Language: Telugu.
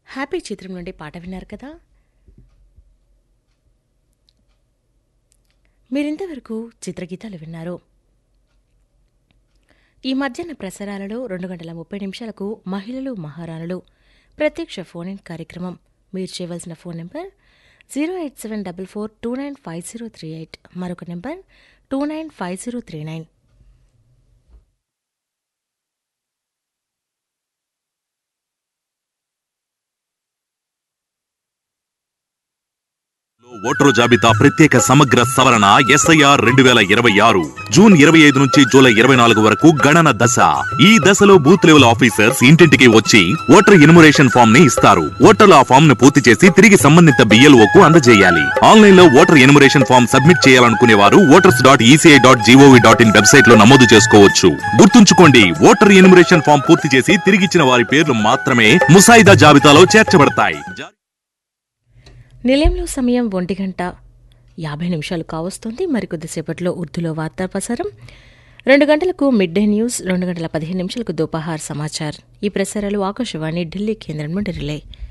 హ్యాపీ చిత్రం నుండి పాట విన్నారు కదా మీరింతవరకు చిత్రగీతాలు విన్నారు ఈ మధ్యాహ్న ప్రసారాలలో రెండు గంటల ముప్పై నిమిషాలకు మహిళలు మహారాణులు ప్రత్యక్ష ఫోన్ ఇన్ కార్యక్రమం మీరు చేయవలసిన phone number zero eight seven double four two nine five zero three eight మరొక number two nine five zero three nine voter జాబితా ప్రత్యేక సమగ్ర సవరణ ఎస్ఐఆర్ రెండు వేల ఇరవై ఆరు జూన్ ఇరవై ఐదు నుంచి జూలై ఇరవై నాలుగు వరకు గణన దశ ఈ దశలో బూత్ లెవెల్ ఆఫీసర్స్ ఇంటింటికి వచ్చి ఓటర్ ఇనుమరేషన్ ఫామ్ ని ఇస్తారు ఓటర్లు ఆ ఫామ్ ను పూర్తి చేసి తిరిగి సంబంధిత బిఎల్ఓ కు అందజేయాలి ఆన్లైన్ లో ఓటర్ ఎనుమరేషన్ ఫామ్ సబ్మిట్ చేయాలనుకునే వారు voters dot ECI dot GOV dot in website లో నమోదు చేసుకోవచ్చు గుర్తుంచుకోండి ఓటర్ ఎనుమరేషన్ ఫామ్ పూర్తి చేసి తిరిగిచ్చిన వారి పేర్లు మాత్రమే ముసాయిదా జాబితాలో చేర్చబడతాయి జా- నిలయంలో సమయం ఒంటి గంట యాభై నిమిషాలు కావస్తోంది మరికొద్దిసేపట్లో ఉర్దూలో వార్తా ప్రసారం రెండు గంటలకు మిడ్ డే న్యూస్ రెండు గంటల పదిహేను నిమిషాలకు దోపహార్ సమాచార్ ఈ ప్రసారాలు ఆకాశవాణి ఢిల్లీ కేంద్రం నుండి రిలే